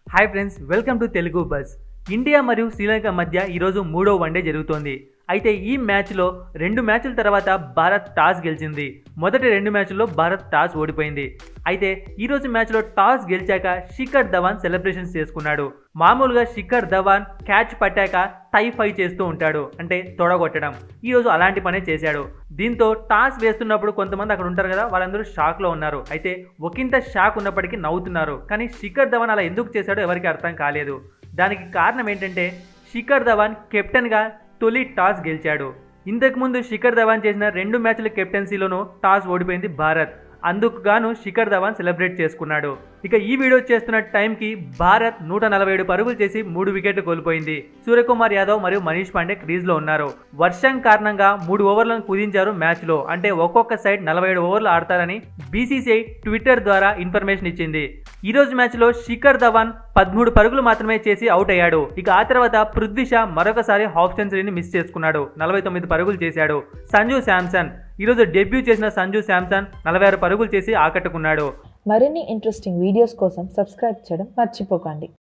hi friends welcome to Telugu buzz India మరియు శ్రీలంక మధ్య ఈరోజు మూడో వన్డే జరుగుతోంది అయితే ఈ మ్యాచ్లో రెండు మ్యాచ్ల తర్వాత భారత్ టాస్ గెలిచింది మొదటి రెండు మ్యాచ్ల్లో భారత్ టాస్ ఓడిపోయింది అయితే ఈరోజు మ్యాచ్లో టాస్ గెలిచాక శిఖర్ ధవాన్ సెలబ్రేషన్స్ చేసుకున్నాడు మామూలుగా శిఖర్ ధవాన్ క్యాచ్ పట్టాక టై ఫై చేస్తూ ఉంటాడు అంటే తొడగొట్టడం ఈరోజు అలాంటి పనే చేశాడు దీంతో టాస్ వేస్తున్నప్పుడు కొంతమంది అక్కడ ఉంటారు కదా వాళ్ళందరూ షాక్లో ఉన్నారు అయితే ఒకంత షాక్ ఉన్నప్పటికీ నవ్వుతున్నారు కానీ శిఖర్ ధవాన్ అలా ఎందుకు చేశాడో ఎవరికి అర్థం కాలేదు దానికి కారణం ఏంటంటే శిఖర్ ధవాన్ కెప్టెన్గా తొలి టాస్ గెలిచాడు ఇంతకుముందు శిఖర్ ధవాన్ చేసిన రెండు మ్యాచ్ల కెప్టెన్సీలోనూ టాస్ ఓడిపోయింది భారత్ అందుకు గాను శిఖర్ ధవాన్ సెలబ్రేట్ చేసుకున్నాడు ఇక ఈ వీడియో చేస్తున్న టైంకి భారత్ నూట నలభై ఏడు పరుగులు చేసి మూడు వికెట్లు కోల్పోయింది సూర్యకుమార్ యాదవ్ మరియు మనీష్ పాండే క్రీజ్లో ఉన్నారు వర్షం కారణంగా మూడు ఓవర్లను కుదించారు మ్యాచ్లో అంటే ఒక్కొక్క సైడ్ నలభై ఏడు ఓవర్లు ఆడతారని బీసీసీఐ ట్విట్టర్ ద్వారా ఇన్ఫర్మేషన్ ఇచ్చింది ఈ రోజు మ్యాచ్లో శిఖర్ ధవాన్ పదమూడు పరుగులు మాత్రమే చేసి అవుట్ అయ్యాడు ఇక ఆ తర్వాత పృథ్వీ షా మరొకసారి హాఫ్ సెంచరీని మిస్ చేసుకున్నాడు నలభై తొమ్మిది పరుగులు చేశాడు సంజు శాంసన్ ఈరోజు డెబ్యూ చేసిన సంజు శాంసన్ నలభై ఆరు పరుగులు చేసి ఆకట్టుకున్నాడు మరిన్ని ఇంట్రెస్టింగ్ వీడియోస్ కోసం సబ్స్క్రైబ్ చేయడం మర్చిపోకండి